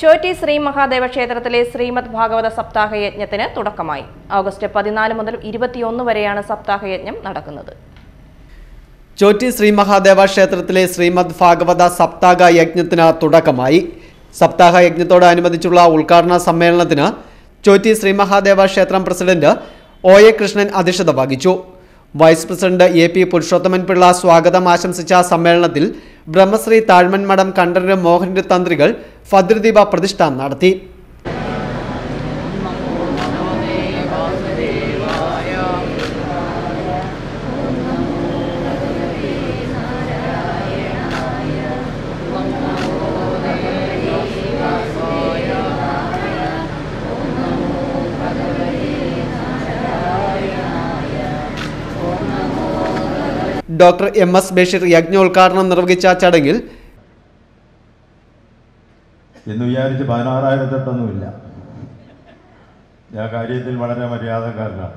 ചോറ്റി ശ്രീ മഹാദേവ ക്ഷേത്രത്തിലെ ശ്രീമദ് ഭാഗവത സപ്താഹ യജ്ഞത്തിന് തുടക്കമായി ഓഗസ്റ്റ് പതിനാല് മുതൽ ഇരുപത്തിയൊന്ന് വരെയാണ് സപ്താഹ യജ്ഞം നടക്കുന്നത് ചോറ്റി ശ്രീ മഹാദേവ ക്ഷേത്രത്തിലെ ശ്രീമദ് ഭാഗവത സപ്താഹ യജ്ഞത്തിന് തുടക്കമായി സപ്താഹ യജ്ഞത്തോടനുബന്ധിച്ചുള്ള ഉദ്ഘാടന സമ്മേളനത്തിന് ചോറ്റി ശ്രീ മഹാദേവ ക്ഷേത്രം പ്രസിഡന്റ് ഒ എ കൃഷ്ണൻ അധ്യക്ഷത വഹിച്ചു vice president A P Purushothaman Pillai സ്വാഗതം ആശംസിച്ച സമ്മേളനത്തിൽ ബ്രഹ്മശ്രീ താഴ്മൻ മഠം കണ്ഠരര് മോഹനന്റെ തന്ത്രികൾ ഭദ്രദീപ പ്രതിഷ്ഠ നടത്തി ഡോക്ടർ എം എസ് ബഷീർ യജ്ഞോദ്ഘാടനം നിർവഹിച്ച ചടങ്ങിൽ എന്ന് വിചാരിച്ച് പതിനാറായിരത്തെട്ടൊന്നുമില്ല ഞാൻ കാര്യത്തിൽ വളരെ മര്യാദക്കാരനാണ്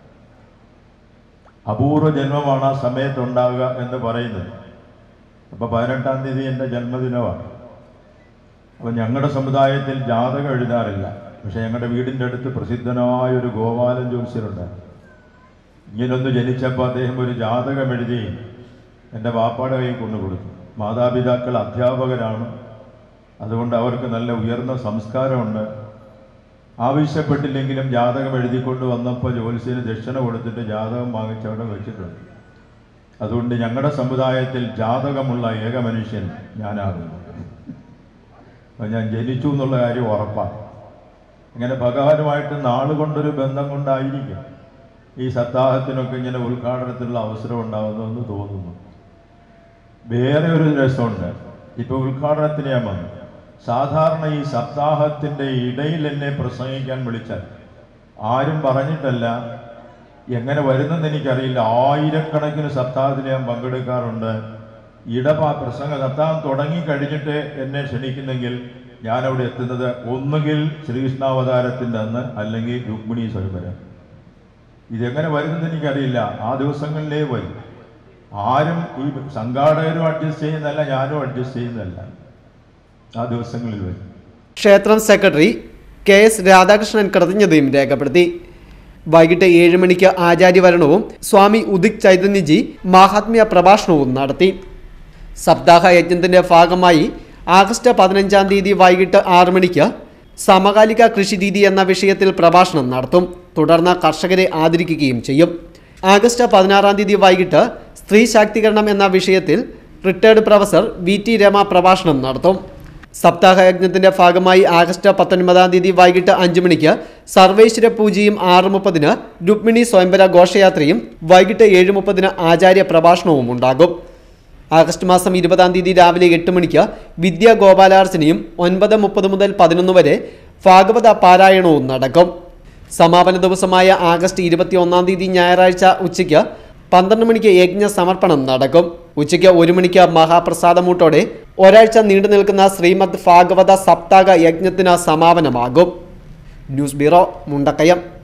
അപൂർവ ജന്മമാണ് ആ സമയത്തുണ്ടാവുക എന്ന് പറയുന്നത് അപ്പോൾ പതിനെട്ടാം തീയതി എൻ്റെ ജന്മദിനമാണ് അപ്പോൾ ഞങ്ങളുടെ സമുദായത്തിൽ ജാതകം എഴുതാറില്ല പക്ഷേ ഞങ്ങളുടെ വീടിൻ്റെ അടുത്ത് പ്രസിദ്ധനായ ഒരു ഗോപാലൻ ജ്യോത്സ്യരുണ്ട് ഇങ്ങനൊന്ന് ജനിച്ചപ്പോൾ അദ്ദേഹം ഒരു ജാതകം എഴുതി എൻ്റെ വാപ്പാടെ കയ്യിൽ കൊണ്ടു കൊടുത്തു മാതാപിതാക്കൾ അധ്യാപകരാണ് അതുകൊണ്ട് അവർക്ക് നല്ല ഉയർന്ന സംസ്കാരമുണ്ട് ആവശ്യപ്പെട്ടില്ലെങ്കിലും ജാതകം എഴുതിക്കൊണ്ട് വന്നപ്പോൾ ജ്യോത്സ്യന് ദക്ഷിണ കൊടുത്തിട്ട് ജാതകം വാങ്ങിച്ചവിടെ വെച്ചിട്ടുണ്ട് അതുകൊണ്ട് ഞങ്ങളുടെ സമുദായത്തിൽ ജാതകമുള്ള ഏക മനുഷ്യൻ ഞാനാകുന്നു അപ്പോൾ ഞാൻ ജനിച്ചു എന്നുള്ള കാര്യം ഉറപ്പാണ് ഇങ്ങനെ ഭഗവാനുമായിട്ട് നാളുകൊണ്ടൊരു ബന്ധം കൊണ്ടായിരിക്കും ഈ സപ്താഹത്തിനൊക്കെ ഇങ്ങനെ ഉദ്ഘാടനത്തിനുള്ള അവസരം ഉണ്ടാകുന്നതെന്ന് തോന്നുന്നു വേറെ ഒരു രസമുണ്ട് ഇപ്പോൾ ഉദ്ഘാടനത്തിന് ഞാൻ വന്നു സാധാരണ ഈ സപ്താഹത്തിൻ്റെ ഇടയിൽ എന്നെ പ്രസംഗിക്കാൻ വിളിച്ചാൽ ആരും പറഞ്ഞിട്ടല്ല എങ്ങനെ വരുന്നെന്ന് എനിക്കറിയില്ല ആയിരക്കണക്കിന് സപ്താഹത്തിൽ ഞാൻ പങ്കെടുക്കാറുണ്ട് ഇടപാ പ്രസംഗ സപ്താഹം തുടങ്ങി കഴിഞ്ഞിട്ട് എന്നെ ക്ഷണിക്കുന്നെങ്കിൽ ഞാൻ അവിടെ എത്തുന്നത് ഒന്നുകിൽ ശ്രീകൃഷ്ണാവതാരത്തിൻ്റെ അന്ന് അല്ലെങ്കിൽ രുക്മിണി സ്വയംവരം ഇതെങ്ങനെ വരുന്നത് എനിക്കറിയില്ല ആ ദിവസങ്ങളിലേ വരും ആരും ഈ സംഘാടകരും അഡ്ജസ്റ്റ് ചെയ്യുന്നതല്ല ഞാനും അഡ്ജസ്റ്റ് ചെയ്യുന്നതല്ല ആ ദിവസങ്ങളിൽ വരും ക്ഷേത്രം സെക്രട്ടറി കെ എസ് രാധാകൃഷ്ണൻ കൃതജ്ഞതയും രേഖപ്പെടുത്തി വൈകിട്ട് ഏഴ് മണിക്ക് ആചാര്യവരണവും സ്വാമി ഉദിക് ചൈതന്യജി മാഹാത്മ്യ പ്രഭാഷണവും നടത്തി സപ്താഹ യജ്ഞത്തിന്റെ ഭാഗമായി ആഗസ്റ്റ് പതിനഞ്ചാം തീയതി വൈകിട്ട് ആറ് മണിക്ക് സമകാലിക കൃഷിരീതി എന്ന വിഷയത്തിൽ പ്രഭാഷണം നടത്തും തുടർന്ന് കർഷകരെ ആദരിക്കുകയും ചെയ്യും ആഗസ്റ്റ് പതിനാറാം തീയതി വൈകിട്ട് സ്ത്രീ ശാക്തീകരണം എന്ന വിഷയത്തിൽ retired professor V T Rama പ്രഭാഷണം നടത്തും സപ്താഹ യജ്ഞത്തിന്റെ ഭാഗമായി ആഗസ്റ്റ് പത്തൊൻപതാം തീയതി വൈകിട്ട് അഞ്ചു മണിക്ക് സർവേശ്വര പൂജയും ആറ് മുപ്പതിന് രുക്മിണി സ്വയംവര ഘോഷയാത്രയും വൈകിട്ട് ഏഴ് മുപ്പതിന് ആചാര്യ പ്രഭാഷണവും ഉണ്ടാകും ആഗസ്റ്റ് മാസം ഇരുപതാം തീയതി രാവിലെ എട്ട് മണിക്ക് വിദ്യാ ഗോപാലാർച്ചനയും ഒൻപത് മുപ്പത് മുതൽ പതിനൊന്ന് വരെ ഭാഗവത പാരായണവും നടക്കും സമാപന ദിവസമായ ആഗസ്റ്റ് ഇരുപത്തി ഒന്നാം തീയതി ഞായറാഴ്ച ഉച്ചയ്ക്ക് പന്ത്രണ്ട് മണിക്ക് യജ്ഞ സമർപ്പണം നടക്കും ഉച്ചയ്ക്ക് ഒരു മണിക്ക് മഹാപ്രസാദമൂട്ടോടെ ഒരാഴ്ച നീണ്ടു നിൽക്കുന്ന ശ്രീമദ് ഭാഗവത സപ്താഹ യജ്ഞത്തിന് സമാപനമാകും ന്യൂസ് ബ്യൂറോ മുണ്ടക്കയം